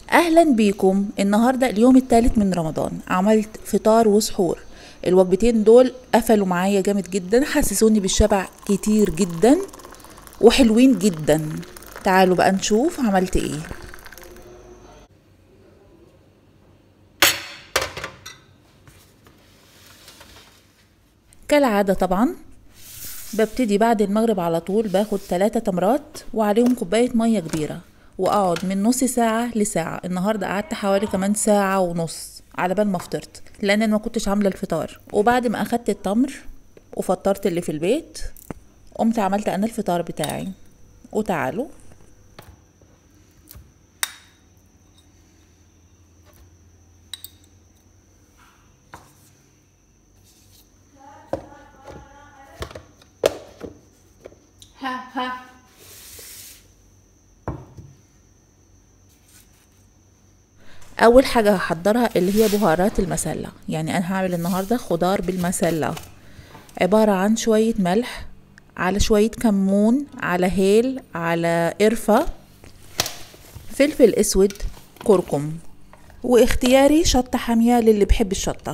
اهلا بيكم النهارده اليوم الثالث من رمضان عملت فطار وسحور الوجبتين دول قفلوا معايا جامد جدا حسسوني بالشبع كتير جدا وحلوين جدا تعالوا بقى نشوف عملت ايه كالعادة طبعا ببتدي بعد المغرب على طول باخد ثلاثة تمرات وعليهم كوباية مية كبيرة واقعد من نص ساعة لساعة النهاردة قعدت حوالي كمان ساعة ونص على بال ما فطرت لان انا ما كنتش عاملة الفطار وبعد ما اخدت التمر وفطرت اللي في البيت قمت عملت انا الفطار بتاعي وتعالوا ها ها اول حاجه هحضرها اللي هي بهارات المسله يعني انا هعمل النهارده خضار بالمسله عباره عن شويه ملح على شويه كمون على هيل على قرفه فلفل اسود كركم واختياري شطه حاميه للي بيحب الشطه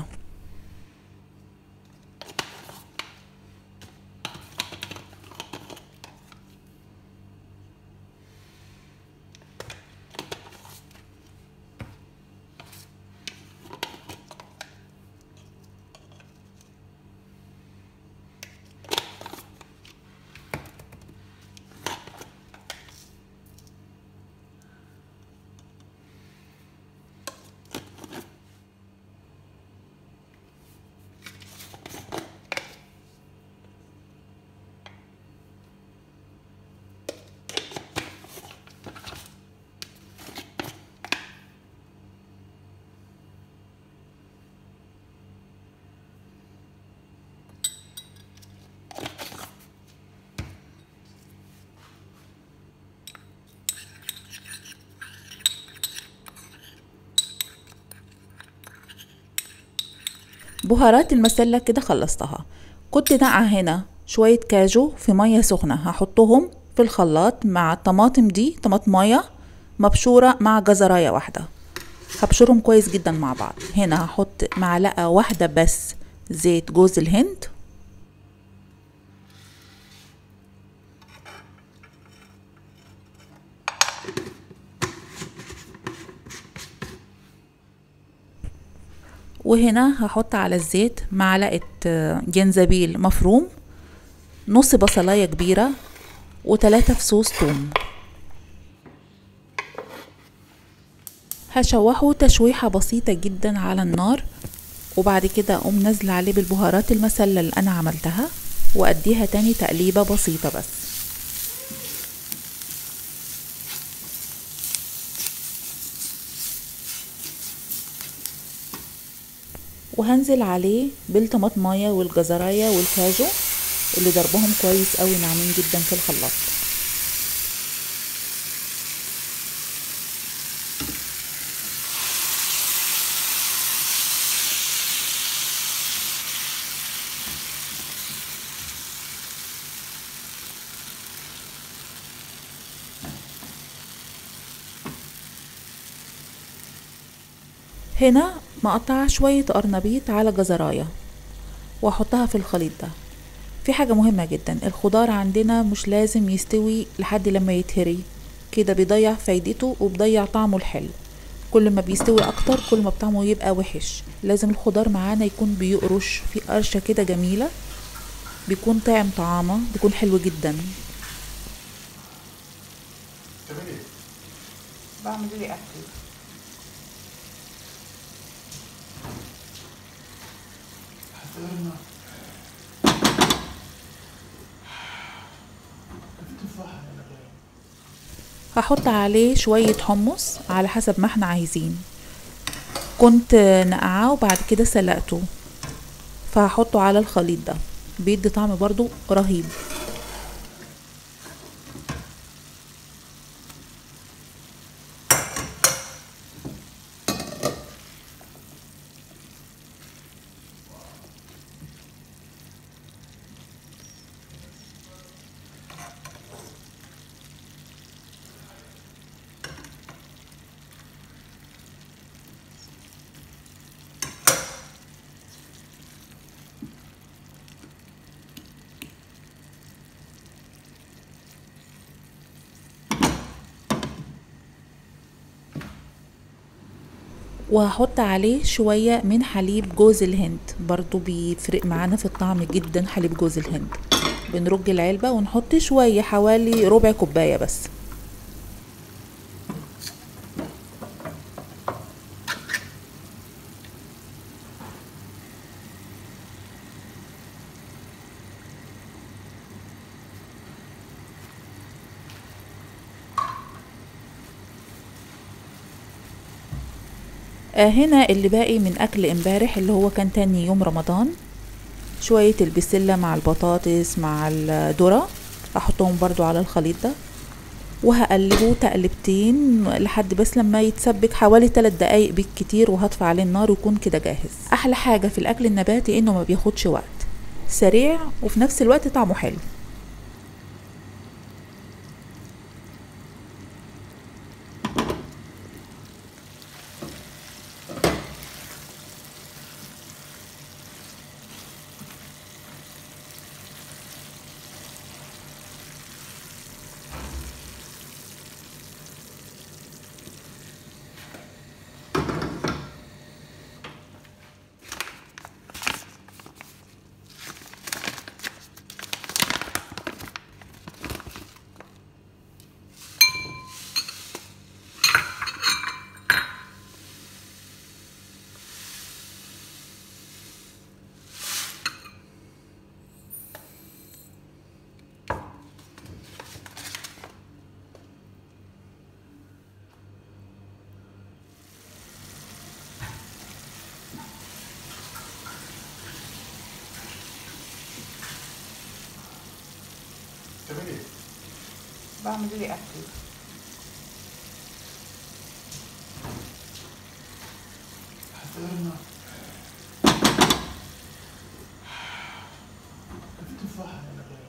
بهارات المسلة كده خلصتها كنت نقع هنا شوية كاجو في مية سخنة هحطهم في الخلاط مع الطماطم دي طماطماية مبشورة مع جزراية واحدة هبشرهم كويس جدا مع بعض هنا هحط معلقة واحدة بس زيت جوز الهند وهنا هحط على الزيت معلقة جنزبيل مفروم نص بصلاية كبيرة وتلاتة فصوص توم هشوحه تشويحة بسيطة جدا على النار وبعد كده اقوم نازلة عليه بالبهارات المسلة اللي انا عملتها واديها تاني تقليبة بسيطة بس وهنزل عليه بالطماطمايه والجزرايه والكاجو اللي ضربهم كويس قوي ناعمين جدا في الخلاط هنا مقطعة شوية قرنبيط على جزراية واحطها في الخليط ده في حاجة مهمة جدا الخضار عندنا مش لازم يستوي لحد لما يتهري كده بيضيع فايدته وبيضيع طعمه الحلو كل ما بيستوي اكتر كل ما طعمه يبقى وحش لازم الخضار معانا يكون بيقرش في قرشة كده جميلة بيكون طعم طعامة بيكون حلو جدا بعمل لي اكل هحط عليه شوية حمص على حسب ما احنا عايزين كنت نقعاه وبعد كده سلقته فهحطه على الخليط ده بيدي طعم برضو رهيب وهحط عليه شوية من حليب جوز الهند برضو بيفرق معانا في الطعم جدا حليب جوز الهند بنرج العلبة ونحط شوية حوالي ربع كوباية بس آه هنا اللي باقي من اكل امبارح اللي هو كان تاني يوم رمضان شوية البسلة مع البطاطس مع الذرة احطهم برضو على الخليط ده وهقلبه تقلبتين لحد بس لما يتسبك حوالي 3 دقايق بالكتير وهطفي عليه النار ويكون كده جاهز احلى حاجة في الاكل النباتي انه ما بياخدش وقت سريع وفي نفس الوقت طعمه حلو بتعمل ايه؟ بعمل لي اكل حضرنا في تفاحة هنا غير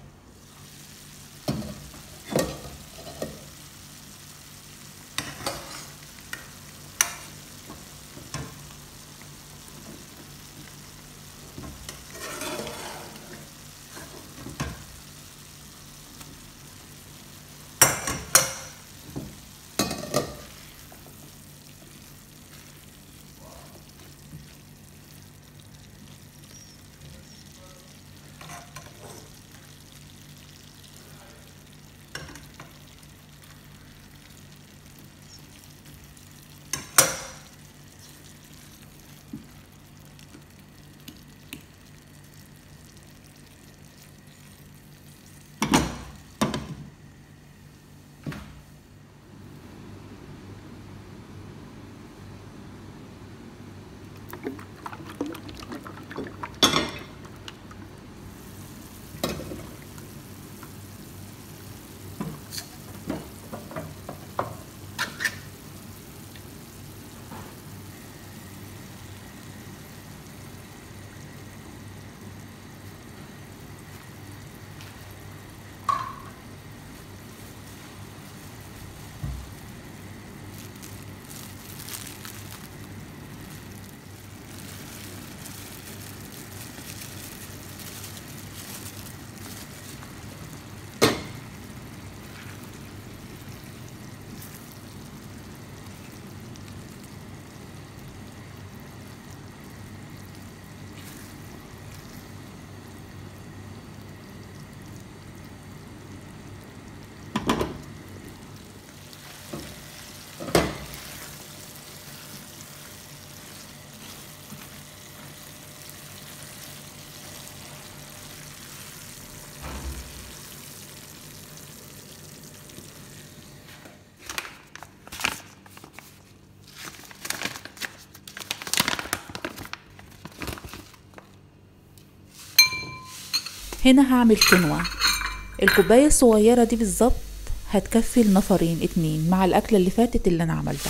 هنا هعمل كنوة الكوباية الصغيرة دي بالظبط هتكفي لنفرين اتنين مع الأكلة اللي فاتت اللي أنا عملتها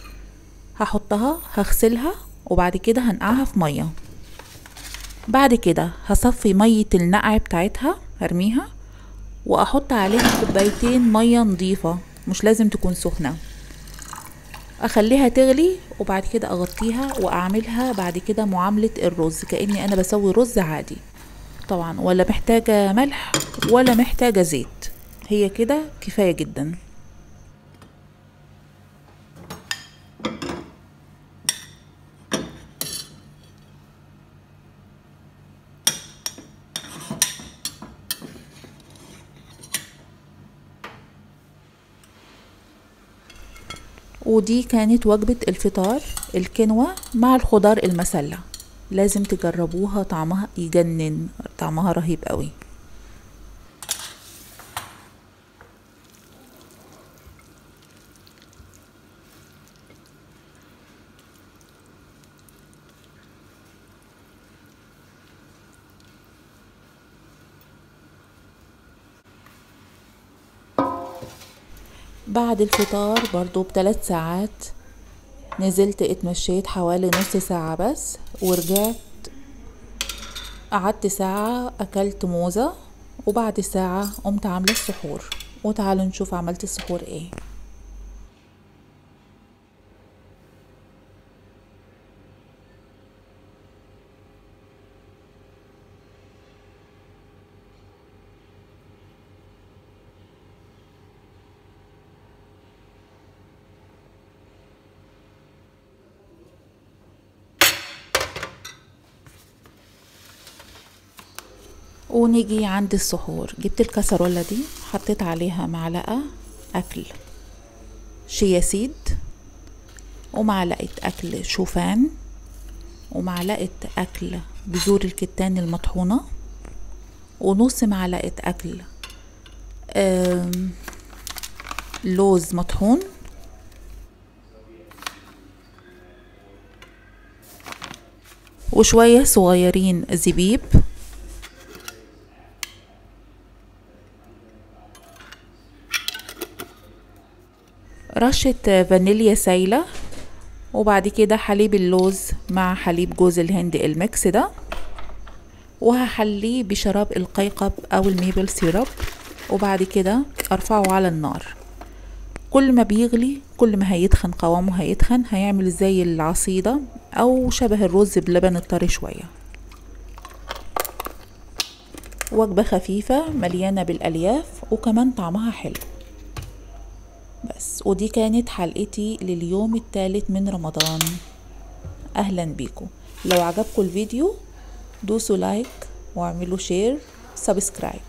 هحطها هغسلها وبعد كده هنقعها في مية بعد كده هصفي مية النقع بتاعتها هرميها وأحط عليها كوبايتين مية نضيفة مش لازم تكون سخنة اخليها تغلي وبعد كده اغطيها واعملها بعد كده معاملة الرز كأني انا بسوي رز عادي طبعا ولا محتاجة ملح ولا محتاجة زيت هي كده كفاية جدا ودي كانت وجبة الفطار الكنوة مع الخضار المسلة لازم تجربوها طعمها يجنن طعمها رهيب قوي بعد الفطار برضو بثلاث ساعات نزلت اتمشيت حوالي نص ساعة بس ورجعت قعدت ساعة أكلت موزة وبعد ساعة قمت عاملة السحور وتعالوا نشوف عملت السحور ايه ونيجي عند السحور جبت الكسرولة دي حطيت عليها معلقة أكل شيا سيد ومعلقة أكل شوفان ومعلقة أكل بذور الكتان المطحونة ونص معلقة أكل آم، لوز مطحون وشوية صغيرين زبيب رشة فانيليا سايلة وبعد كده حليب اللوز مع حليب جوز الهند الميكس ده وهحليه بشراب القيقب او الميبل سيرب وبعد كده ارفعه على النار كل ما بيغلي كل ما هيتخن قوامه هيتخن هيعمل زي العصيدة او شبه الرز بلبن الطري شوية وجبة خفيفة مليانة بالألياف وكمان طعمها حلو بس ودي كانت حلقتي لليوم الثالث من رمضان اهلا بيكم لو عجبكم الفيديو دوسوا لايك واعملوا شير سبسكرايب